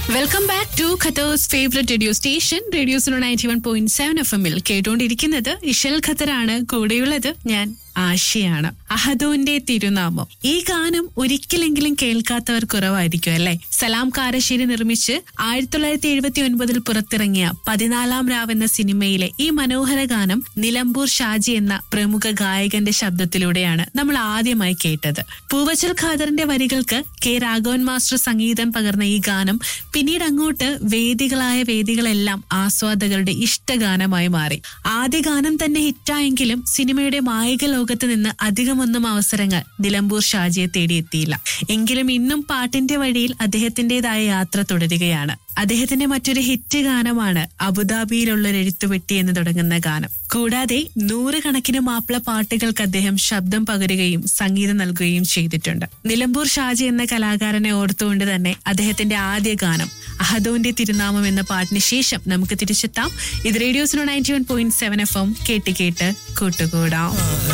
welcome back to Qatar's favourite radio station radio zero ninety one point seven F എമ്മിൽ കേട്ടുകൊണ്ടിരിക്കുന്നത് ഇഷൽ ഖത്തറാണ് കൂടെയുള്ളത് ഞാൻ ആശയാണ് അഹദോന്റെ തിരുനാമം ഈ ഗാനം ഒരിക്കലെങ്കിലും കേൾക്കാത്തവർ കുറവായിരിക്കും അല്ലെ സലാം കാരശ്ശേരി നിർമ്മിച്ച് ആയിരത്തി തൊള്ളായിരത്തി എഴുപത്തി ഒൻപതിൽ പുറത്തിറങ്ങിയ പതിനാലാം രാവ് എന്ന സിനിമയിലെ ഈ മനോഹര ഗാനം നിലമ്പൂർ ഷാജി എന്ന പ്രമുഖ ഗായകന്റെ ശബ്ദത്തിലൂടെയാണ് നമ്മൾ ആദ്യമായി കേട്ടത് പൂവച്ചൽ ഖാദറിന്റെ വരികൾക്ക് കെ രാഘവൻ മാസ്റ്റർ സംഗീതം പകർന്ന ഈ ഗാനം പിന്നീട് അങ്ങോട്ട് വേദികളായ വേദികളെല്ലാം ആസ്വാദകരുടെ ഇഷ്ടഗാനമായി മാറി ആദ്യ ഗാനം തന്നെ ഹിറ്റായെങ്കിലും സിനിമയുടെ മായിക ലോകത്ത് നിന്ന് അധികമൊന്നും അവസരങ്ങൾ നിലമ്പൂർ ഷാജിയെ തേടിയെത്തിയില്ല എങ്കിലും ഇന്നും പാട്ടിന്റെ വഴിയിൽ അദ്ദേഹത്തിന്റേതായ യാത്ര തുടരുകയാണ് അദ്ദേഹത്തിന്റെ മറ്റൊരു ഹിറ്റ് ഗാനമാണ് അബുദാബിയിലുള്ള ഒരു എഴുത്തുപെട്ടി എന്ന് തുടങ്ങുന്ന ഗാനം കൂടാതെ നൂറുകണക്കിന് മാപ്പിള പാട്ടുകൾക്ക് അദ്ദേഹം ശബ്ദം പകരുകയും സംഗീതം നൽകുകയും ചെയ്തിട്ടുണ്ട് നിലമ്പൂർ ഷാജി എന്ന കലാകാരനെ ഓർത്തുകൊണ്ട് തന്നെ അദ്ദേഹത്തിന്റെ ആദ്യ ഗാനം അഹദോന്റെ തിരുനാമം എന്ന പാട്ടിന് ശേഷം നമുക്ക് തിരിച്ചെത്താം ഇത് radio Suno ninety one point seven F M കേട്ട് കേട്ട് കൂട്ടുകൂടാം